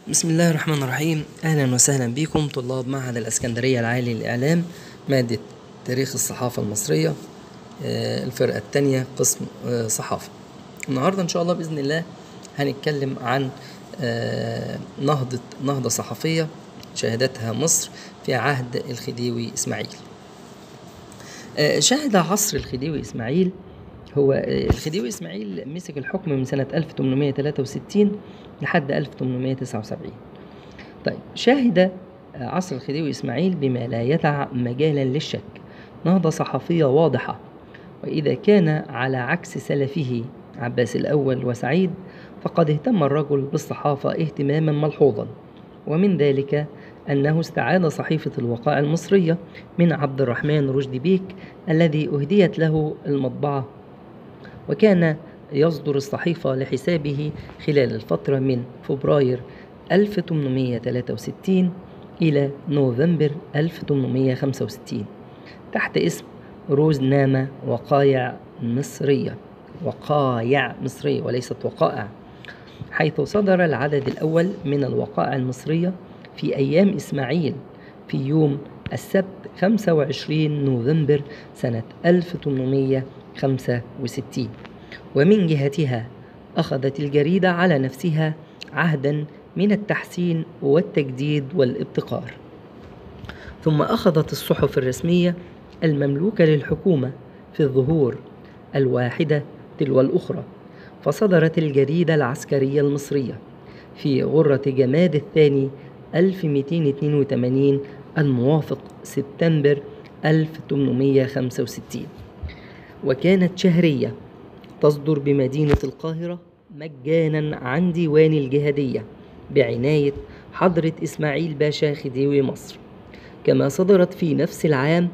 بسم الله الرحمن الرحيم أهلا وسهلا بكم طلاب معهد الأسكندرية العالي للإعلام مادة تاريخ الصحافة المصرية آه، الفرقة الثانية قسم آه، صحافة النهاردة إن شاء الله بإذن الله هنتكلم عن آه، نهضة نهضة صحفية شهدتها مصر في عهد الخديوي إسماعيل آه، شهد عصر الخديوي إسماعيل هو آه، الخديوي إسماعيل مسك الحكم من سنة 1863 لحد 1879 طيب شهد عصر الخديوي إسماعيل بما لا يدع مجالا للشك نهضة صحفية واضحة وإذا كان على عكس سلفه عباس الأول وسعيد فقد اهتم الرجل بالصحافة اهتماما ملحوظا ومن ذلك أنه استعاد صحيفة الوقائع المصرية من عبد الرحمن رشدي بيك الذي أهديت له المطبعة وكان يصدر الصحيفة لحسابه خلال الفترة من فبراير 1863 إلى نوفمبر 1865 تحت اسم روزنامة وقايع مصرية وقايع مصرية وليست وقائع حيث صدر العدد الأول من الوقائع المصرية في أيام إسماعيل في يوم السبت 25 نوفمبر سنة 1865 ومن جهتها أخذت الجريدة على نفسها عهدا من التحسين والتجديد والابتكار ثم أخذت الصحف الرسمية المملوكة للحكومة في الظهور الواحدة تلو الأخرى فصدرت الجريدة العسكرية المصرية في غرة جماد الثاني 1282 الموافق سبتمبر 1865 وكانت شهرية تصدر بمدينة القاهرة مجانا عن ديوان الجهادية بعناية حضرة إسماعيل باشا خديوي مصر كما صدرت في نفس العام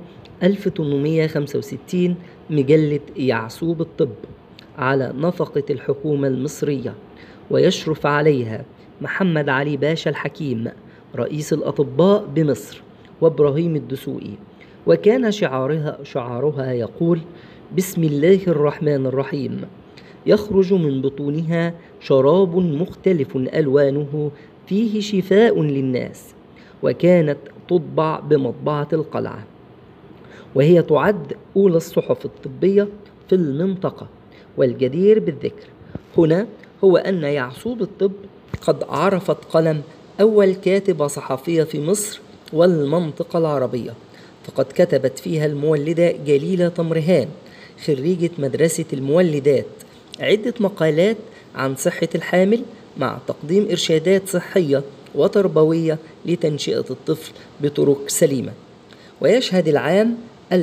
1865 مجلة يعسوب الطب على نفقة الحكومة المصرية ويشرف عليها محمد علي باشا الحكيم رئيس الأطباء بمصر وإبراهيم الدسوقي وكان شعارها شعارها يقول بسم الله الرحمن الرحيم يخرج من بطونها شراب مختلف الوانه فيه شفاء للناس وكانت تطبع بمطبعه القلعه وهي تعد اولى الصحف الطبيه في المنطقه والجدير بالذكر هنا هو ان يعصوب الطب قد عرفت قلم اول كاتبه صحفيه في مصر والمنطقه العربيه فقد كتبت فيها المولده جليله تمرهان خريجة مدرسة المولدات عدة مقالات عن صحة الحامل مع تقديم إرشادات صحية وتربوية لتنشئة الطفل بطرق سليمة ويشهد العام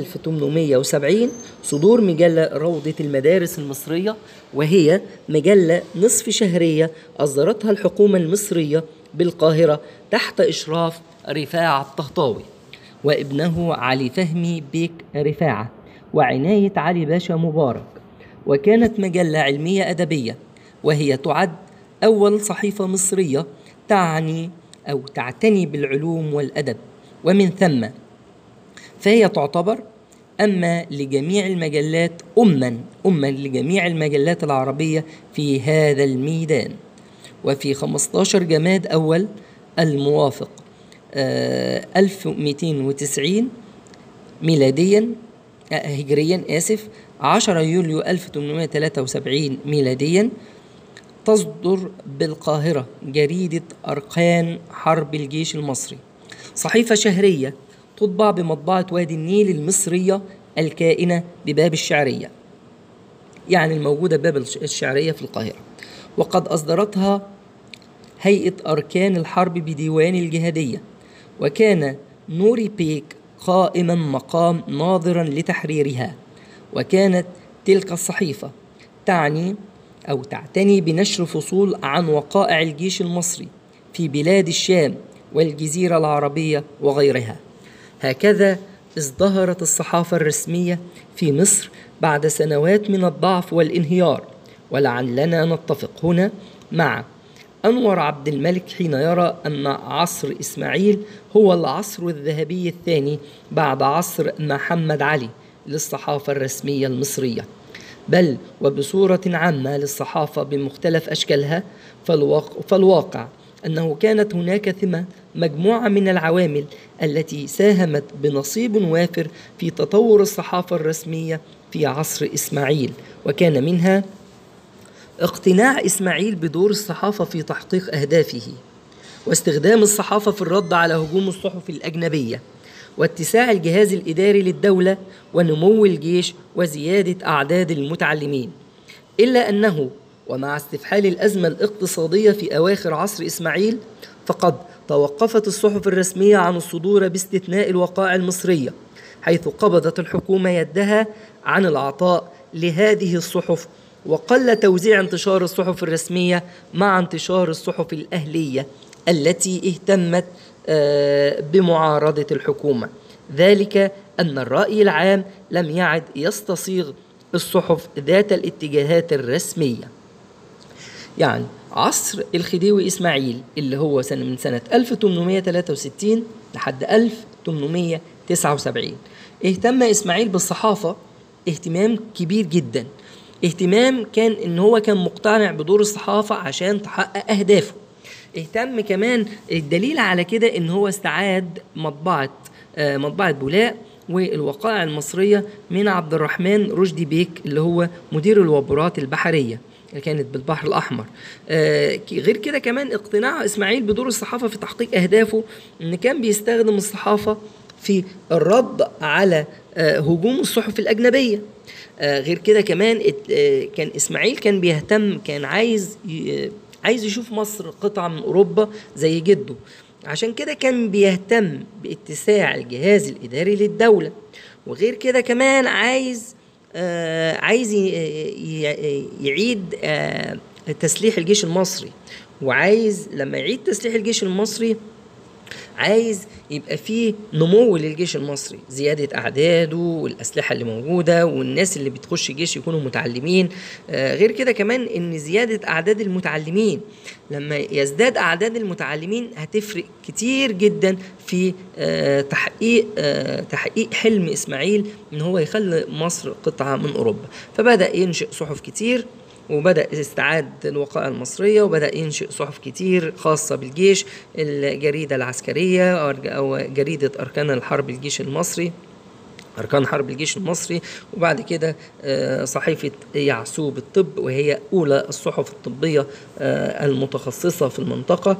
1870 صدور مجلة روضة المدارس المصرية وهي مجلة نصف شهرية أصدرتها الحكومة المصرية بالقاهرة تحت إشراف رفاعة الطهطاوي وابنه علي فهمي بيك رفاعة وعناية علي باشا مبارك وكانت مجلة علمية أدبية وهي تعد أول صحيفة مصرية تعني أو تعتني بالعلوم والأدب ومن ثم فهي تعتبر أما لجميع المجلات أما أما لجميع المجلات العربية في هذا الميدان وفي 15 جماد أول الموافق آه 1290 ميلاديا هجريا آسف 10 يوليو 1873 ميلاديا تصدر بالقاهرة جريدة أركان حرب الجيش المصري صحيفة شهرية تطبع بمطبعة وادي النيل المصرية الكائنة بباب الشعرية يعني الموجودة بباب الشعرية في القاهرة وقد أصدرتها هيئة أركان الحرب بديوان الجهادية وكان نوري بيك قائما مقام ناظرا لتحريرها وكانت تلك الصحيفة تعني أو تعتني بنشر فصول عن وقائع الجيش المصري في بلاد الشام والجزيرة العربية وغيرها هكذا ازدهرت الصحافة الرسمية في مصر بعد سنوات من الضعف والانهيار ولعلنا نتفق هنا مع أنور عبد الملك حين يرى أن عصر إسماعيل هو العصر الذهبي الثاني بعد عصر محمد علي للصحافة الرسمية المصرية بل وبصورة عامة للصحافة بمختلف أشكالها فالواقع أنه كانت هناك ثم مجموعة من العوامل التي ساهمت بنصيب وافر في تطور الصحافة الرسمية في عصر إسماعيل وكان منها اقتناع إسماعيل بدور الصحافة في تحقيق أهدافه واستخدام الصحافة في الرد على هجوم الصحف الأجنبية واتساع الجهاز الإداري للدولة ونمو الجيش وزيادة أعداد المتعلمين إلا أنه ومع استفحال الأزمة الاقتصادية في أواخر عصر إسماعيل فقد توقفت الصحف الرسمية عن الصدور باستثناء الوقائع المصرية حيث قبضت الحكومة يدها عن العطاء لهذه الصحف وقل توزيع انتشار الصحف الرسمية مع انتشار الصحف الأهلية التي اهتمت آه، بمعارضة الحكومة ذلك أن الرأي العام لم يعد يستصيغ الصحف ذات الاتجاهات الرسمية يعني عصر الخديوي إسماعيل اللي هو سنة من سنة 1863 لحد 1879 اهتم إسماعيل بالصحافة اهتمام كبير جدا اهتمام كان ان هو كان مقتنع بدور الصحافة عشان تحقق أهدافه اهتم كمان الدليل على كده ان هو استعاد مطبعة آه، مطبعة بولاء والوقائع المصرية من عبد الرحمن رشدي بيك اللي هو مدير الوبرات البحرية اللي كانت بالبحر الأحمر آه غير كده كمان اقتناع إسماعيل بدور الصحافة في تحقيق أهدافه إن كان بيستخدم الصحافة في الرد على آه هجوم الصحف الأجنبية آه غير كده كمان آه كان إسماعيل كان بيهتم كان عايز عايز يشوف مصر قطعة من أوروبا زي جده عشان كده كان بيهتم باتساع الجهاز الإداري للدولة وغير كده كمان عايز آه عايز يعيد آه تسليح الجيش المصري وعايز لما يعيد تسليح الجيش المصري عايز يبقى فيه نمو للجيش المصري زيادة أعداده والأسلحة اللي موجودة والناس اللي بتخش الجيش يكونوا متعلمين آه غير كده كمان إن زيادة أعداد المتعلمين لما يزداد أعداد المتعلمين هتفرق كتير جدا في آه تحقيق آه تحقيق حلم إسماعيل إن هو يخلي مصر قطعة من أوروبا فبدأ ينشئ صحف كتير وبدأ استعاد الوقائع المصرية وبدأ ينشئ صحف كتير خاصة بالجيش الجريدة العسكرية أو جريدة أركان الحرب الجيش المصري أركان حرب الجيش المصري وبعد كده صحيفة يعسوب الطب وهي أولى الصحف الطبية المتخصصة في المنطقة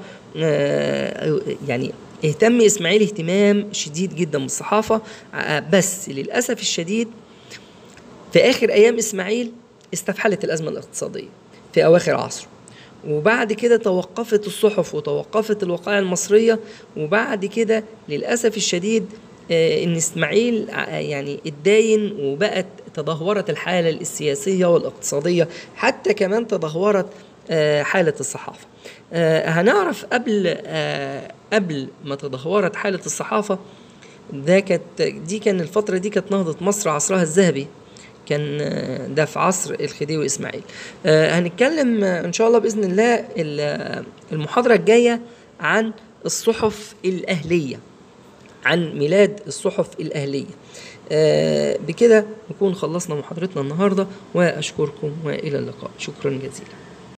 يعني اهتم إسماعيل اهتمام شديد جدا بالصحافة بس للأسف الشديد في آخر أيام إسماعيل استفحلت الأزمة الاقتصادية في أواخر عصره وبعد كده توقفت الصحف وتوقفت الوقائع المصرية وبعد كده للأسف الشديد ان اسماعيل يعني اتداين وبقت تدهورت الحالة السياسية والاقتصادية حتى كمان تدهورت حالة الصحافة هنعرف قبل قبل ما تدهورت حالة الصحافة ده كانت دي كان الفترة دي كانت نهضة مصر عصرها الذهبي كان ده في عصر الخديوي اسماعيل هنتكلم ان شاء الله باذن الله المحاضره الجايه عن الصحف الاهليه عن ميلاد الصحف الاهليه بكده نكون خلصنا محاضرتنا النهارده واشكركم والى اللقاء شكرا جزيلا